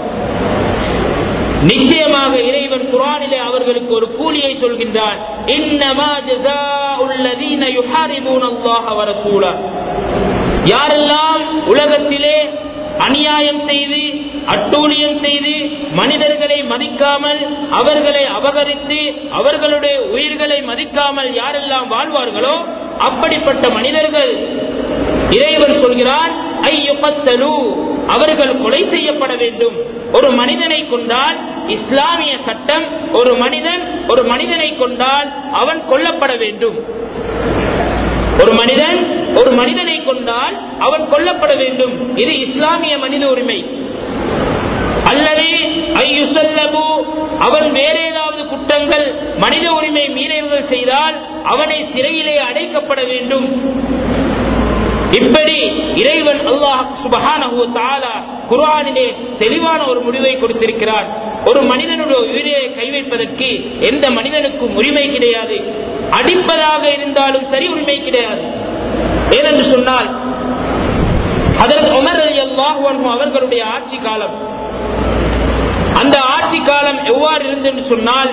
நிச்சயமாக இறைவன் குரானிலே அவர்களுக்கு ஒரு கூலியை சொல்கின்றான் இன்னமா ஜஸாஉல் லதீன யுஹாரிபூன அல்லாஹ வ ரசூலா யாரெல்லாம் உலகத்திலே அநியாயம் செய்து அட்டூழியம் செய்து மனிதர்களை மதிக்காமல் அவர்களை அபகரித்து அவர்களுடைய உயிர்களை மதிக்காமல் யாரெல்லாம் வாழ்வார்களோ அப்படிப்பட்ட மனிதர்கள் இறைவன் சொல்கிறான் ஐயுபத்தலு அவர்கள் கொலை செய்யப்பட வேண்டும் ஒரு மனிதனை கொண்டால் இஸ்லாமிய சட்டம் ஒரு மனிதன் ஒரு மனிதனை கொண்டால் அவன் கொல்லப்பட வேண்டும் ஒரு மனிதன் ஒரு மனிதனை கொண்டால் அவன் கொல்லப்பட வேண்டும் இது இஸ்லாமிய மனித உரிமை அல்லது ஐயுசல்லபு அவன் வேற ஏதாவது குற்றங்கள் மனித உரிமை மீறல்கள் செய்தால் அவனை சிறையிலே அடைக்கப்பட வேண்டும் இப்படி இறைவன் அல்லாஹ் சுபஹானஹு தஆலா குர்ஆனிலே தெளிவான ஒரு முடிவை கொடுத்திருக்கிறார் ஒரு மனிதனுடைய உயிரை கை வைப்பதற்கு எந்த மனிதனுக்கும் உரிமை கிடையாது அடிப்பதாக இருந்தாலும் சரி உரிமை கிடையாது ஏனென்று சொன்னால் அதற்கு உமர் அலி அல்லாஹு அவர்களுடைய ஆட்சி காலம் அந்த ஆட்சி காலம் எவ்வாறு இருந்தென்று சொன்னால்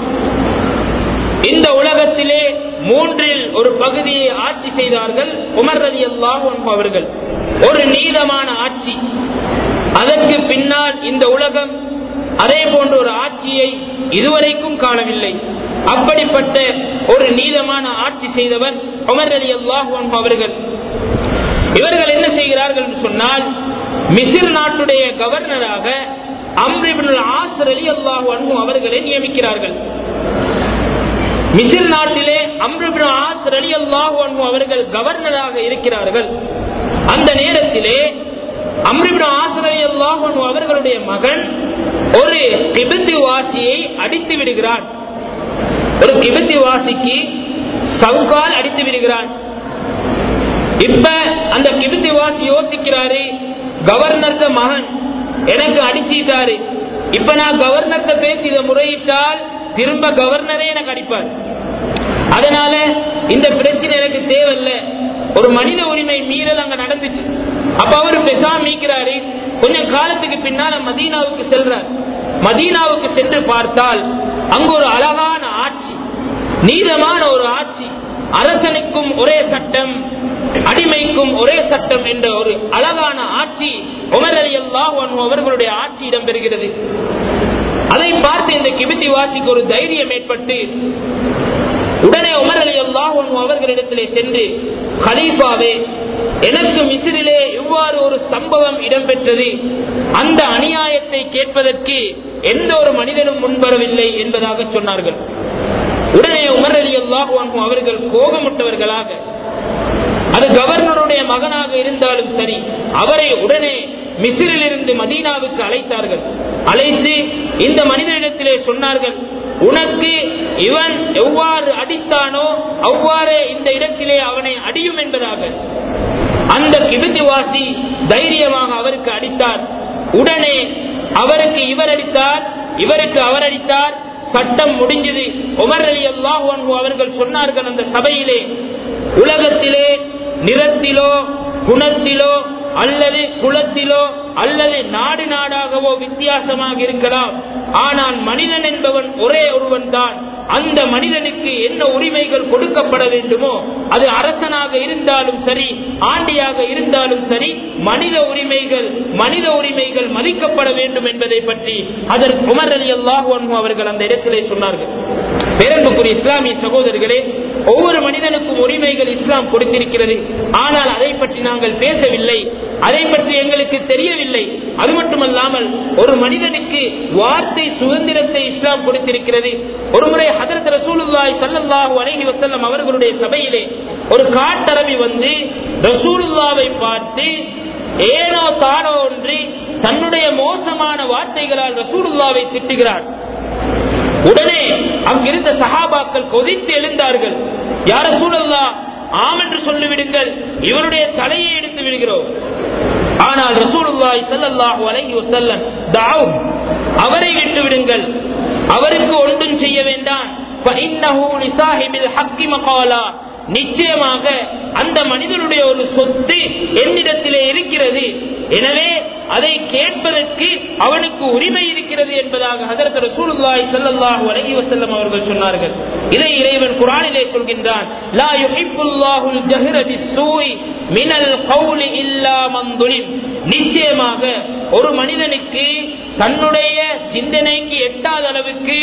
இந்த உலகத்திலே மூன்றில் ஒரு பகுதியை ஆட்சி செய்தார்கள் உமர் ரதி அல்லாஹ் அவர்கள் ஒரு நீதமான ஆட்சி அதற்கு பின்னால் இந்த உலகம் அதே போன்ற ஒரு ஆட்சியை இதுவரைக்கும் காணவில்லை அப்படிப்பட்ட ஒரு நீதமான ஆட்சி செய்தவர் உமர் அலி அல்லாஹ் அவர்கள் இவர்கள் என்ன செய்கிறார்கள் என்று சொன்னால் மிசிர் நாட்டுடைய கவர்னராக அம்ரிபின் ஆசர் அலி அல்லாஹ் அவர்களை நியமிக்கிறார்கள் மிசிர் நாட்டிலே அம்ருபின் ஆசர் அலி அல்லாஹ் அவர்கள் கவர்னராக இருக்கிறார்கள் அந்த நேரத்திலே அம்ரிபின் ஆசர் அலி அல்லாஹ் அவர்களுடைய மகன் ஒரு கிபித்து வாசியை அடித்து விடுகிறான் ஒரு கிபித்து வாசிக்கு சவுக்கால் அடித்து விடுகிறான் இப்ப அந்த கிபித்து வாசி யோசிக்கிறாரு கவர்னர்த மகன் எனக்கு அடிச்சிட்டாரு இப்ப நான் கவர்னர்கிட்ட பேசி இதை முறையிட்டால் திரும்ப கவர்னரே எனக்கு அடிப்பார் அதனால இந்த பிரச்சனை எனக்கு தேவையில்லை ஒரு மனித உரிமை மீறல் அங்க நடந்துச்சு அப்ப அவரு பெசாம மீக்கிறாரு கொஞ்சம் காலத்துக்கு பின்னால மதீனாவுக்கு செல்றார் மதீனாவுக்கு சென்று பார்த்தால் அங்கு ஒரு அழகான ஆட்சி நீதமான ஒரு ஆட்சி அரசனுக்கும் ஒரே சட்டம் அடிமைக்கும் ஒரே சட்டம் என்ற ஒரு அழகான ஆட்சி உமர் அலி அல்லாஹ் அவர்களுடைய ஆட்சி இடம்பெறுகிறது அதை பார்த்து இந்த கிபித்தி வாசிக்கு ஒரு தைரியம் ஏற்பட்டு உடனே உமர் அலி அல்லாஹ் அவர்களிடத்திலே சென்று கலீஃபாவே எனக்கு மிசிறிலே இவ்வாறு ஒரு சம்பவம் இடம்பெற்றது அந்த அநியாயத்தை கேட்பதற்கு எந்த ஒரு மனிதனும் முன்வரவில்லை என்பதாக சொன்னார்கள் உடனே உமர் அலி அல்லாஹ் அவர்கள் கோபமுட்டவர்களாக அது கவர்னருடைய மகனாக இருந்தாலும் சரி அவரை உடனே மிசிறில் இருந்து மதீனாவுக்கு அழைத்தார்கள் அழைத்து இந்த மனிதனிடத்திலே சொன்னார்கள் உனக்கு இவன் எவ்வாறு அடித்தானோ அவ்வாறே இந்த இடத்திலே அவனை அடியும் என்பதாக அந்த கிபித்துவாசி தைரியமாக அவருக்கு அடித்தார் உடனே அவருக்கு இவர் அடித்தார் இவருக்கு அவர் அடித்தார் சட்டம் முடிஞ்சது உமர் அலி அல்லாஹ் அவர்கள் சொன்னார்கள் அந்த சபையிலே உலகத்திலே நிறத்திலோ குணத்திலோ அல்லது குலத்திலோ அல்லது நாடு நாடாகவோ வித்தியாசமாக இருக்கலாம் ஆனால் மனிதன் என்பவன் ஒரே ஒருவன் தான் அந்த மனிதனுக்கு என்ன உரிமைகள் கொடுக்கப்பட வேண்டுமோ அது அரசனாக இருந்தாலும் சரி ஆண்டியாக இருந்தாலும் சரி மனித உரிமைகள் மனித உரிமைகள் மதிக்கப்பட வேண்டும் என்பதை பற்றி அதற்கு உமர் அலி அல்லாஹு அவர்கள் அந்த இடத்திலே சொன்னார்கள் பேரன்புக்குரிய இஸ்லாமிய சகோதரர்களே ஒவ்வொரு மனிதனுக்கும் உரிமைகள் இஸ்லாம் கொடுத்திருக்கிறது ஆனால் அதை பற்றி நாங்கள் பேசவில்லை அதை பற்றி எங்களுக்கு தெரியவில்லை அது மட்டுமல்லாமல் ஒரு மனிதனுக்கு வார்த்தை சுதந்திரத்தை இஸ்லாம் கொடுத்திருக்கிறது ஒருமுறை ஹதரத் ரசூலுல்லாய் சல்லல்லாஹு அலைஹி வஸல்லம் அவர்களுடைய சபையிலே ஒரு காட்டரவி வந்து ரசூலுல்லாவை பார்த்து ஏனோ தானோ ஒன்று தன்னுடைய மோசமான வார்த்தைகளால் ரசூலுல்லாவை திட்டுகிறார் உடனே அங்கிருந்த சஹாபாக்கள் கொதித்து எழுந்தார்கள் யார சூழல்லா ஆம் என்று சொல்லிவிடுங்கள் இவருடைய தலையை எடுத்து விடுகிறோம் ஆனால் ரசூலுல்லாஹி ஸல்லல்லாஹு அலைஹி வஸல்லம் தாவ் அவரை விட்டு விடுங்கள் அவருக்கு ஒன்றும் செய்ய வேண்டாம் فإنه لصاحب الحق مقالا நிச்சயமாக அந்த மனிதனுடைய ஒரு சொத்து என்னிடத்திலே இருக்கிறது எனவே அதை கேட்பதற்கு அவனுக்கு உரிமை இருக்கிறது என்பதாக ஹதரத் ரசூலுல்லாஹி ஸல்லல்லாஹு அலைஹி வஸல்லம் அவர்கள் சொன்னார்கள் இதை இறைவன் குர்ஆனிலே சொல்கின்றான் லா யுஹிப்புல்லாஹுல் ஜஹ்ர பிஸ்ஸூஇ மினல் கௌலி இல்லா மன் துலிம் நிச்சயமாக ஒரு மனிதனுக்கு தன்னுடைய சிந்தனைக்கு எட்டாத அளவுக்கு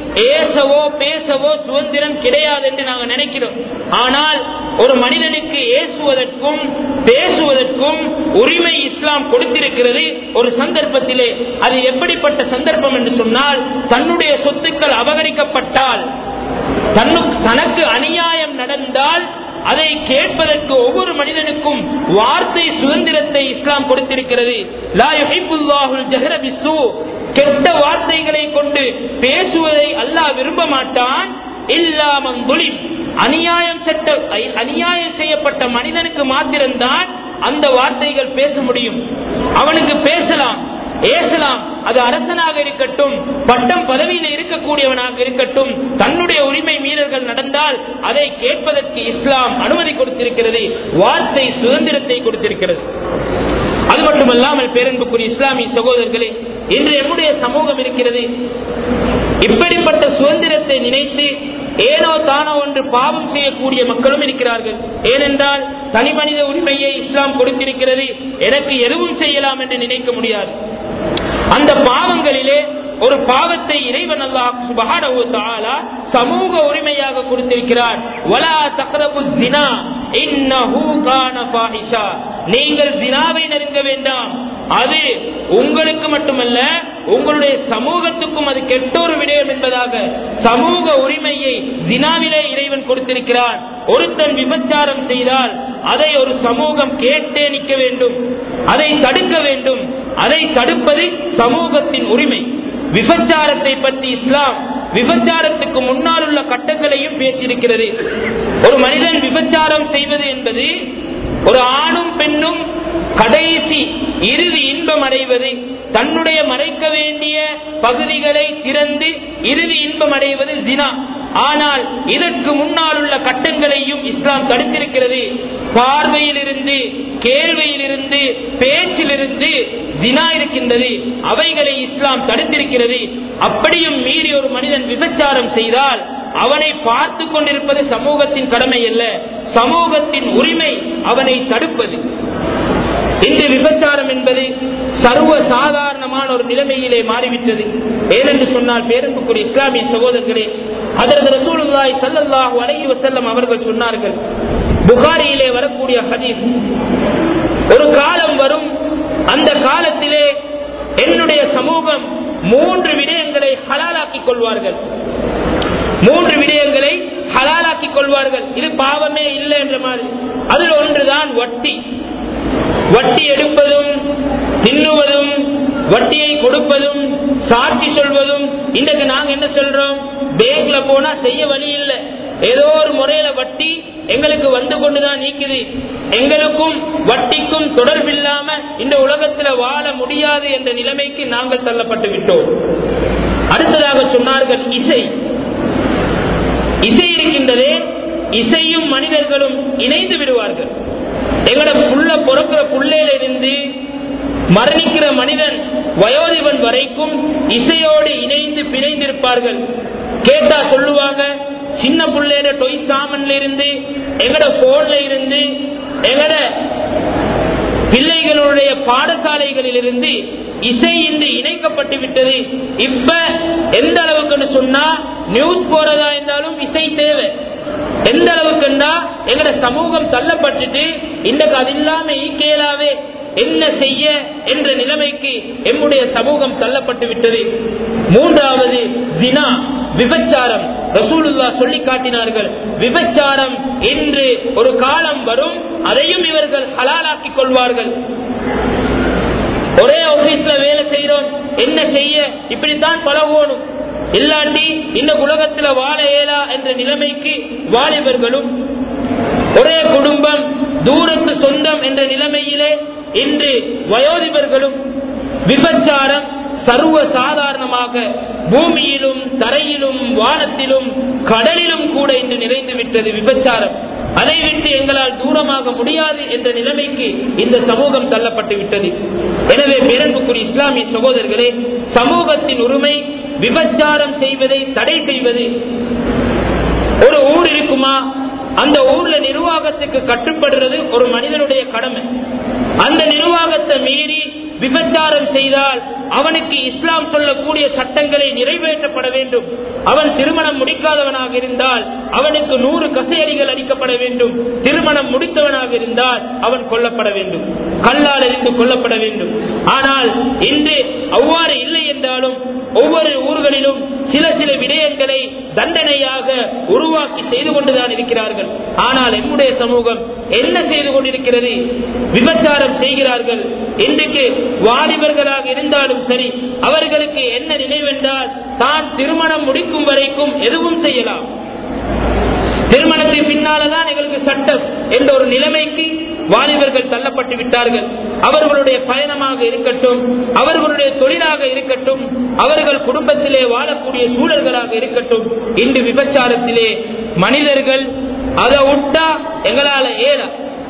ஏசவோ பேசவோ சுதந்திரம் கிடையாது என்று நாங்கள் நினைக்கிறோம் ஆனால் ஒரு மனிதனுக்கு ஏசுவதற்கும் பேசுவதற்கும் உரிமை இஸ்லாம் கொடுத்திருக்கிறது ஒரு சந்தர்ப்பத்திலே அது எப்படிப்பட்ட சந்தர்ப்பம் என்று சொன்னால் தன்னுடைய சொத்துக்கள் அபகரிக்கப்பட்டால் தன்னுக்கு தனக்கு அநியாயம் நடந்தால் அதை கேட்பதற்கு ஒவ்வொரு மனிதனுக்கும் வார்த்தை சுதந்திரத்தை இஸ்லாம் கொடுத்திருக்கிறது லா யுஹிப்புல்லாஹுல் ஜஹர பிஸ்ஸூ கெட்ட வார்த்தைகளை கொண்டு பேசுவதை அல்லாஹ் விரும்ப மாட்டான் இல்லாமன் துலிம் அநியாயம் சட்ட அநியாயம் செய்யப்பட்ட மனிதனுக்கு மாத்திரம்தான் அந்த வார்த்தைகள் பேச முடியும் அவனுக்கு பேசலாம் ஏசலாம் அது அரசனாக இருக்கட்டும் பட்டம் பதவியில் இருக்கக்கூடியவனாக இருக்கட்டும் தன்னுடைய உரிமை மீறல்கள் நடந்தால் அதை கேட்பதற்கு இஸ்லாம் அனுமதி கொடுத்திருக்கிறது வார்த்தை சுதந்திரத்தை கொடுத்திருக்கிறது அது மட்டுமல்லாமல் பேரன்புக்குரிய இஸ்லாமிய சகோதரர்களே இன்று நம்முடைய சமூகம் இருக்கிறது இப்படிப்பட்ட சுதந்திரத்தை நினைத்து ஏனோ தானோ ஒன்று பாவம் செய்யக்கூடிய மக்களும் இருக்கிறார்கள் ஏனென்றால் தனி மனித உரிமையை இஸ்லாம் கொடுத்திருக்கிறது எனக்கு எதுவும் செய்யலாம் என்று நினைக்க முடியாது அந்த பாவங்களிலே ஒரு பாவத்தை இறைவன் அல்லாஹ் சுபஹானஹு தஆலா சமூக உரிமையாக கொடுத்திருக்கிறார் வலா தக்ரபு ஜினா இன்னஹு கான ஃபாஹிஷா நீங்கள் ஜினாவை நெருங்க வேண்டாம் அது உங்களுக்கு மட்டுமல்ல உங்களுடைய சமூகத்துக்கும் அது கெட்ட ஒரு விடயம் என்பதாக சமூக உரிமையை ஜினாவிலே இறைவன் கொடுத்திருக்கிறார் ஒருத்தன் விபச்சாரம் செய்தால் அதை ஒரு சமூகம் கேட்டே நிற்க வேண்டும் அதை தடுக்க வேண்டும் அதை தடுப்பது சமூகத்தின் உரிமை விபச்சாரத்தை பற்றி இஸ்லாம் விபச்சாரத்துக்கு முன்னால் உள்ள கட்டங்களையும் பேசியிருக்கிறது ஒரு மனிதன் விபச்சாரம் செய்வது என்பது ஒரு ஆணும் பெண்ணும் கடைசி இறுதி இன்பம் அடைவது தன்னுடைய மறைக்க வேண்டிய பகுதிகளை திறந்து இறுதி இன்பம் அடைவது ஜினா ஆனால் இதற்கு முன்னால் உள்ள கட்டங்களையும் இஸ்லாம் தடுத்திருக்கிறது பார்வையிலிருந்து கேள்வியிலிருந்து பேச்சிலிருந்து தினா இருக்கின்றது அவைகளை இஸ்லாம் தடுத்திருக்கிறது அப்படியும் மீறி ஒரு மனிதன் விபச்சாரம் செய்தால் அவனை பார்த்து கொண்டிருப்பது சமூகத்தின் கடமை அல்ல சமூகத்தின் உரிமை அவனை தடுப்பது இன்று விபச்சாரம் என்பது சர்வ சாதாரணமான ஒரு நிலைமையிலே மாறிவிட்டது ஏனென்று சொன்னால் பேரன்புக்குரிய இஸ்லாமிய சகோதரர்களே அதற்கு ரசூலுல்லாய் சல்லல்லாஹு அலைஹி வஸல்லம் அவர்கள் சொன்னார்கள் புகாரியிலே வரக்கூடிய ஹதீஸ் ஒரு காலம் வரும் அந்த காலத்திலே என்னுடைய சமூகம் மூன்று விடயங்களை ஹலாலாக்கிக் கொள்வார்கள் மூன்று விடயங்களை ஹலாலாக்கிக் கொள்வார்கள் இது பாவமே இல்லை என்ற மாதிரி அதில் ஒன்றுதான் வட்டி வட்டி எடுப்பதும் தின்னுவதும் வட்டியை கொடுப்பதும் சாட்சி சொல்வதும் இன்றைக்கு நாங்க என்ன சொல்றோம் பேங்க்ல போனா செய்ய வழி இல்லை ஏதோ ஒரு முறையில வட்டி எங்களுக்கு வந்து கொண்டுதான் நீக்குது எங்களுக்கும் வட்டிக்கும் தொடர்பில்லாம இந்த உலகத்துல வாழ முடியாது என்ற நிலைமைக்கு நாங்கள் தள்ளப்பட்டு விட்டோம் அடுத்ததாக சொன்னார்கள் இசை இசை இருக்கின்றதே இசையும் மனிதர்களும் இணைந்து விடுவார்கள் எங்களோட புள்ள பிறக்கிற புள்ளையில இருந்து மரணிக்கிற மனிதன் வயோதிபன் வரைக்கும் இசையோடு இணைந்து பிணைந்திருப்பார்கள் கேட்டா சொல்லுவாங்க சின்ன பிள்ளையோட டொய் சாமன்ல இருந்து எங்கட போன்ல இருந்து எங்கட பிள்ளைகளுடைய பாடசாலைகளில் இருந்து இசை இன்று இணைக்கப்பட்டு விட்டது இப்ப எந்த அளவுக்குன்னு சொன்னா நியூஸ் போறதா இருந்தாலும் இசை தேவை எந்த அளவுக்குன்னா எங்கட சமூகம் தள்ளப்பட்டுட்டு இன்றைக்கு அது இல்லாம ஈக்கேலாவே என்ன செய்ய என்ற நிலைமைக்கு எம்முடைய சமூகம் தள்ளப்பட்டு விட்டது மூன்றாவது தினா விபச்சாரம் ரசூலுல்லா சொல்லி காட்டினார்கள் விபச்சாரம் என்று ஒரு காலம் வரும் அதையும் இவர்கள் ஹலாலாக்கிக் கொள்வார்கள் ஒரே ஆபீஸ்ல வேலை செய்யறோம் என்ன செய்ய இப்படித்தான் பழகணும் இல்லாட்டி இந்த உலகத்துல வாழ இயலா என்ற நிலைமைக்கு வாலிபர்களும் ஒரே குடும்பம் தூரத்து சொந்தம் என்ற நிலைமையிலே இன்று வயோதிபர்களும் விபச்சாரம் சர்வ சாதாரணமாக பூமியிலும் தரையிலும் வானத்திலும் கடலிலும் கூட இன்று நிறைந்து விட்டது விபச்சாரம் அதை விட்டு எங்களால் தூரமாக முடியாது என்ற நிலைமைக்கு இந்த சமூகம் தள்ளப்பட்டு விட்டது எனவே பேரன்புக்குரிய இஸ்லாமிய சகோதரர்களே சமூகத்தின் உரிமை விபச்சாரம் செய்வதை தடை செய்வது ஒரு ஊர் இருக்குமா அந்த ஊர்ல நிர்வாகத்துக்கு கட்டுப்படுறது ஒரு மனிதனுடைய கடமை அந்த நிர்வாகத்தை மீறி விபச்சாரம் செய்தால் அவனுக்கு இஸ்லாம் சொல்லக்கூடிய சட்டங்களை நிறைவேற்றப்பட வேண்டும் அவன் திருமணம் முடிக்காதவனாக இருந்தால் அவனுக்கு நூறு கசையடிகள் அளிக்கப்பட வேண்டும் திருமணம் முடித்தவனாக இருந்தால் அவன் கொல்லப்பட வேண்டும் கல்லால் எரிந்து கொல்லப்பட வேண்டும் ஆனால் இன்று அவ்வாறு இல்லை என்றாலும் ஒவ்வொரு ஊர்களிலும் சில சில விடயங்களை தண்டனையாக உருவாக்கி செய்து கொண்டுதான் இருக்கிறார்கள் ஆனால் எம்முடைய சமூகம் என்ன செய்து கொண்டிருக்கிறது விபச்சாரம் செய்கிறார்கள் இன்றைக்கு வாலிபர்களாக இருந்தாலும் சரி அவர்களுக்கு என்ன நினைவென்றால் தான் திருமணம் முடிக்கும் வரைக்கும் எதுவும் செய்யலாம் திருமணத்தின் பின்னால்தான் எங்களுக்கு சட்டம் என்ற ஒரு நிலைமைக்கு வாலிபர்கள் தள்ளப்பட்டு விட்டார்கள் அவர்களுடைய பயணமாக இருக்கட்டும் அவர்களுடைய தொழிலாக இருக்கட்டும் அவர்கள் குடும்பத்திலே வாழக்கூடிய சூழல்களாக இருக்கட்டும் இன்று விபச்சாரத்திலே மனிதர்கள் அதை விட்டா எங்களால ஏல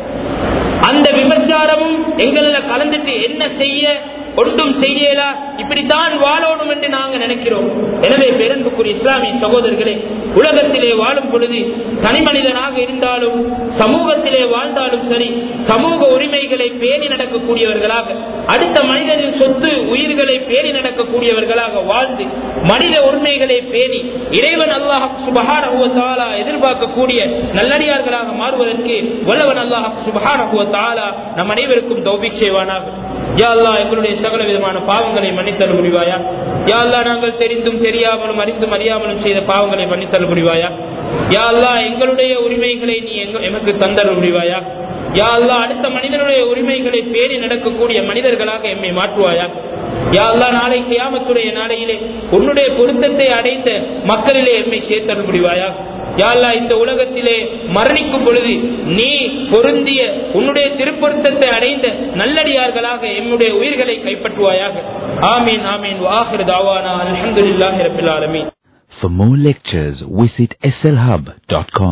அந்த விபச்சாரமும் எங்கள கலந்துட்டு என்ன செய்ய ஒன்றும் செய்யலா இப்படித்தான் வாழணும் என்று நாங்க நினைக்கிறோம் எனவே பெரும்புக்குரிய இஸ்லாமிய சகோதரர்களே உலகத்திலே வாழும் பொழுது தனி மனிதனாக இருந்தாலும் சமூகத்திலே வாழ்ந்தாலும் சரி சமூக உரிமைகளை பேணி நடக்கக்கூடியவர்களாக அடுத்த மனிதனின் சொத்து உயிர்களை பேணி நடக்கக்கூடியவர்களாக வாழ்ந்து மனித உரிமைகளை பேணி இறைவன் அல்லாஹ் சுபஹானா எதிர்பார்க்கக்கூடிய நல்லடியார்களாக மாறுவதற்கு வல்லவன் அல்லாஹ் சுபஹானா நம் அனைவருக்கும் தௌபிக் செய்வானாக யா அல்லா எங்களுடைய சகல விதமான பாவங்களை மன்னித்தல் முடிவாயா யா அல்லா நாங்கள் தெரிந்தும் தெரியாமலும் அறிந்தும் அறியாமலும் செய்த பாவங்களை மன்னித்தல் முடிவாயா யா அல்லா எங்களுடைய உரிமைகளை நீ எங்க- எமக்கு தந்தல் முடிவாயா யா அல்லா அடுத்த மனிதனுடைய உரிமைகளை பேணி நடக்கக்கூடிய மனிதர்களாக எம்மை மாற்றுவாயா யா அல்லா நாளை கியாமத்துடைய நாளையிலே உன்னுடைய பொருத்தத்தை அடைந்த மக்களிலே எம்மை சேர்த்தல் முடிவாயா யா அல்லா இந்த உலகத்திலே மரணிக்கும் பொழுது நீ பொருந்திய உன்னுடைய திருப்பொருத்தத்தை அடைந்த நல்லடியார்களாக எம்முடைய உயிர்களை கைப்பற்றுவாயாக ஆமீன் ஆமீன் வாஹிர் தாவானா அல்ஹம்துலில்லாஹி ரப்பில் ஆலமீன் For more lectures, visit slhub.com.